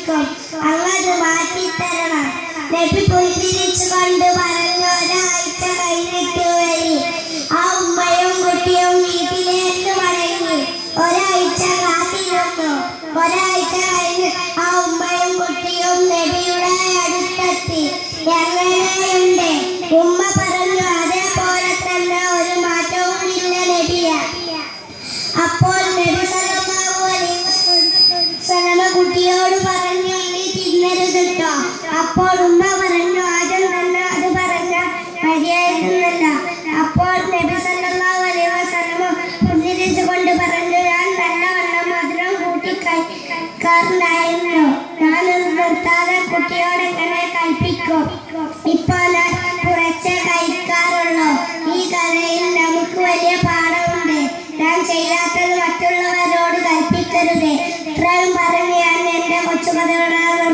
കഴിക്കും അങ്ങത് മാറ്റിത്തരണം നബി പുഞ്ചിരിച്ചുകൊണ്ട് പറഞ്ഞു ഒരാഴ്ച കഴിഞ്ഞിട്ട് വരി ആ ഉമ്മയും കുട്ടിയും വീട്ടിലേക്ക് മടങ്ങി ഒരാഴ്ച കാത്തിരുന്നു ഒരാഴ്ച കഴിഞ്ഞ് ആ ഉമ്മയും കുട്ടിയും നബിയുടെ അടുത്തെത്തി എങ്ങനെയുണ്ട് ഉമ്മ പറഞ്ഞു അതേപോലെ തന്നെ ഒരു മാറ്റവും ഇല്ല നബിയ അപ്പോൾ നബി സല്ലല്ലാഹു അലൈഹി വസല്ലമ കുട്ടിയോട് പറഞ്ഞു ഇനി തിന്നരുത് കേട്ടോ അപ്പോൾ ഉമ്മ പറഞ്ഞു ആദ്യം തന്നെ അത് പറഞ്ഞ മര്യാദ അപ്പോൾ നബി സല്ലല്ലാഹു അലൈഹി വസല്ലമ പുഞ്ചിരിച്ചുകൊണ്ട് പറഞ്ഞു ഞാൻ നല്ലവണ്ണം മധുരം കൂട്ടി കഴിക്കാറുണ്ടായിരുന്നു ഞാൻ ഇത് നിർത്താതെ കുട്ടിയോട് എങ്ങനെ കൽപ്പിക്കും ഇപ്പോൾ ഞാൻ കുറച്ചേ കഴിക്കാറുള്ളൂ ഈ കഥയിൽ നമുക്ക് വലിയ പാഠമുണ്ട് ഞാൻ ചെയ്യാത്തത് മറ്റുള്ളവരോട് കൽപ്പിക്കരുത് ഇത്രയും പറഞ്ഞ് ഞാൻ എന്റെ കൊച്ചുകഥയുടെ